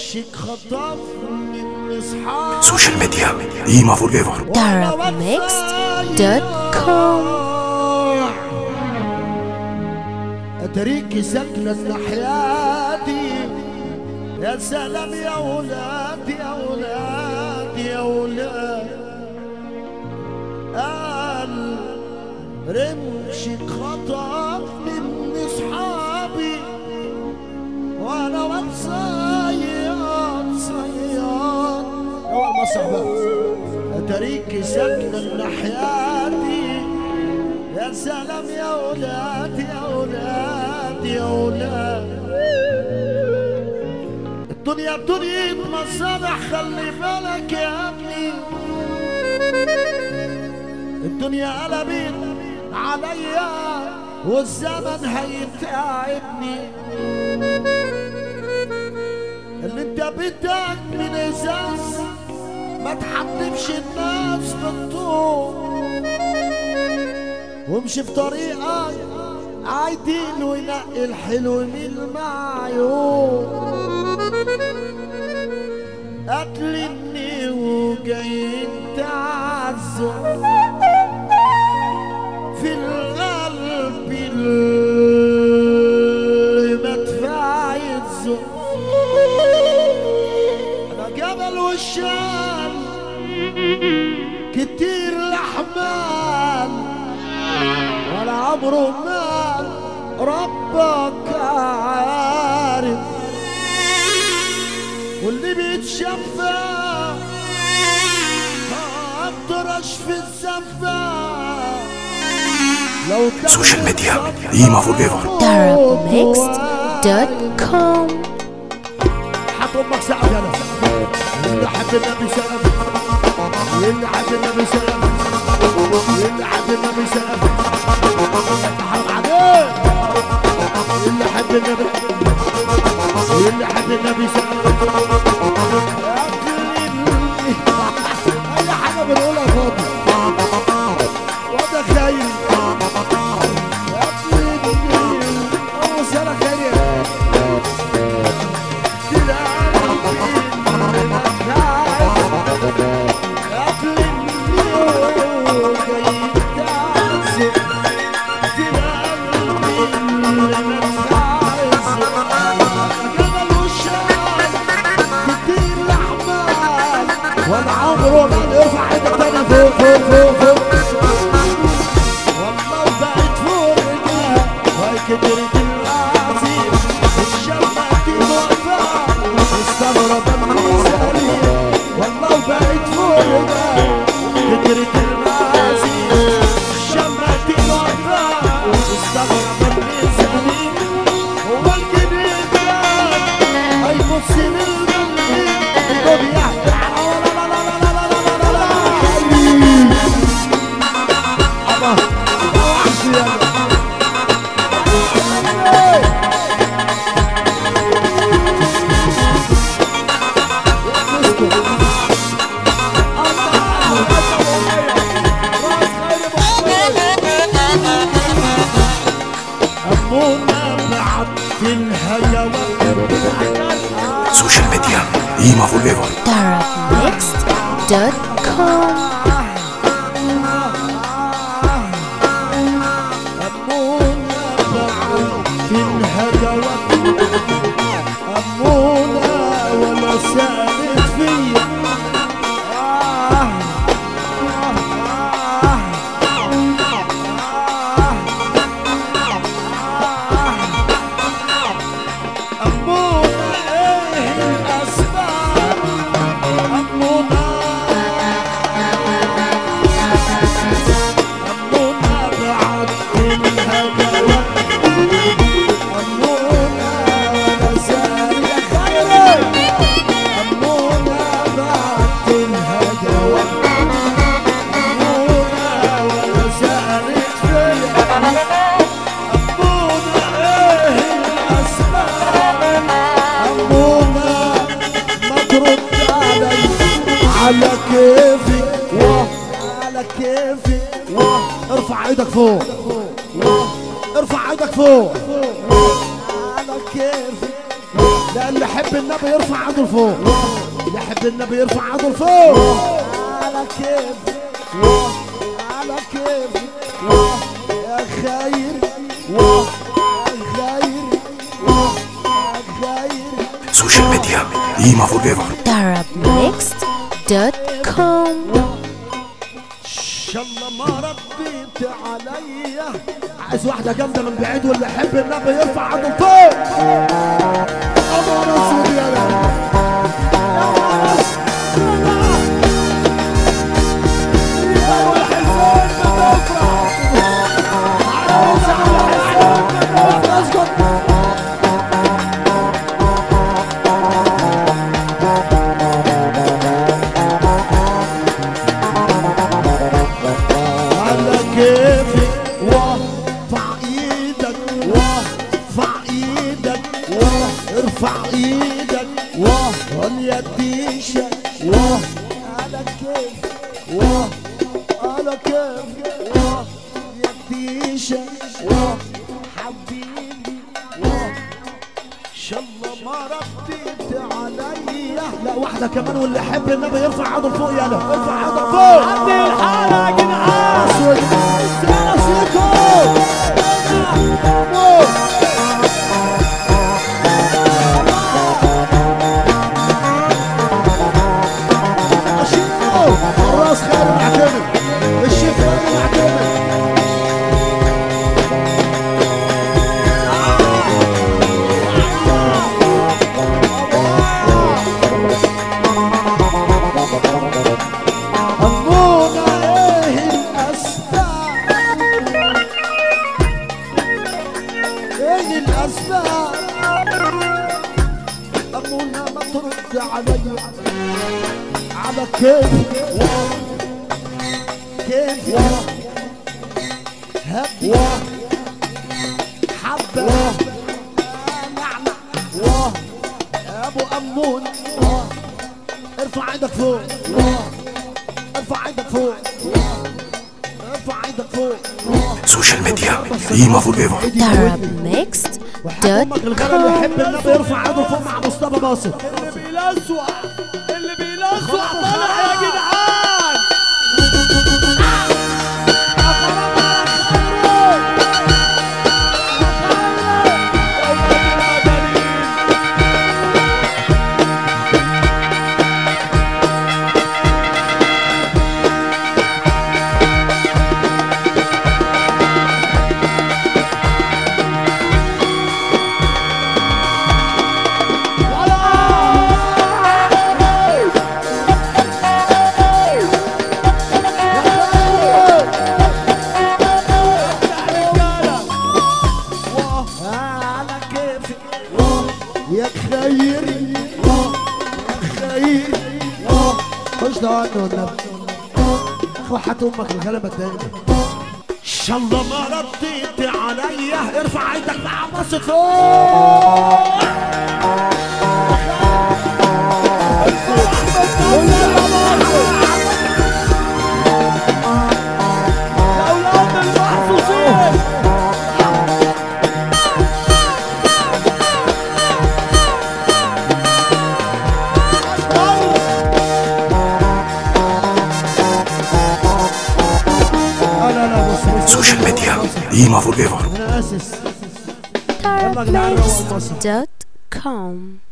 رمشك خطفني من اصحابي سوشيال ميديا قيمة فور ايفر darabmixed.com اتريكي ساكنة ناحياتي يا سلام يا ولاد يا ولاد يا ولاد قال رمشك خطفني من اصحابي وانا وصياد صياد هو المسرح بقى اتريكي ساكنة ناحياتي يا سلام يا ولاد يا ولاد يا ولاد الدنيا دنيا مصالح خلي بالك يا ابني الدنيا قلبت عليا والزمن هيتعبني اللي انت بدك من ازاز ما تحطمش الناس بالطول وامشي في طريقك عايدين وينقي الحلو من المعيون قتلني وجاي تعزم في القلب اللي مدفع يتزق انا جبل والشام كتير الاحمال ولا عمره مال ربك عارف واللي بيتشفى اقدرش في الزفة لو كان سوشيال ميديا قيمة فور ايفر darabmixed.com حط امك سقف يلا اللي حب النبي سقف اللي حب النبي سقف اللي حب النبي سقف حرام عليك اللي حب النبي اللي حب النبي سقف اي حاجه بنقولها فاضي وده خير يا ابني اول سنه خير وانا عمره ما يرفع ايدك تاني فوق فوق فوق فوق والله بقيت فوق رجلها وهي كبرت العظيم الشمعة واقفة مستغرب المثالية والله بقيت فوق رجلها كبرت العظيم الشمعة واقفة مستغرب المثالية هو الجديد هيبص للملك الدنيا لا لا لا لا لا لا لا لا أبا وحش يلا أبونا بعد الهيوان سوشيال ميديا قيمة فور ايفر darabmixed.com أبونا بعد الهيوان أبونا ولا سالت فيا آه أبونا إيه الأسباب أبونا أبونا بعد الهوى أبونا ولا زال يا خيري أبونا بعد الهوى أبونا ولا زالت فيا أبونا إيه الأسباب أبونا ما ترد علي على كيفي واه على كيفي واه ارفع ايدك فوق واه ارفع ايدك فوق على كيفي لا اللي يحب النبي يرفع عضل فوق اللي يحب النبي يرفع عضل فوق على كيف على كيف يا خير يا خير يا خير سوشيال ميديا قيمة فور ايفر Arabmixed.com شاء الله ما رديت عليا عايز واحدة جامدة من بعيد واللي يحب النبي يرفع عضل فوق أبو اسود يا لا على كيفي وارفع ايدك وارفع ايدك وارفع ايدك واليديشة على كيفي على كيفي واليديشة حبيبي شاء الله ما رديت عليا لا واحدة كمان واللي يحب النبي يرفع عضل فوق يلا ارفع عضل فوق عندي الحالة يا جدعان اسود الراس خير معتمد الشيخ خير معتمد أمونا إيه الأسباب إيه الأسباب أمونا ما ترد علي على كيف كيف هب حبة نعنع أبو أمون ارفع ايدك فوق ارفع ايدك فوق ارفع ايدك فوق سوشيال ميديا قيمة فور ايفر وحب امك الغلا اللي يحب النبي يرفع ايده فوق مع مصطفى باسط اللي بيلسوع اللي بيلسوع طلع يا جدعان على كيفي يا خيري يا خيري خش ده عنه النبي وحات امك الغلبة دايما شاء الله ما رديت عليا ارفع ايدك مع مصر فوق اولاد المحظوظين لا لا لا بص بص سوشيال ميديا قيمة فور ايفر انا اسس يلا يا جدعان روق مصر Arabmixed.com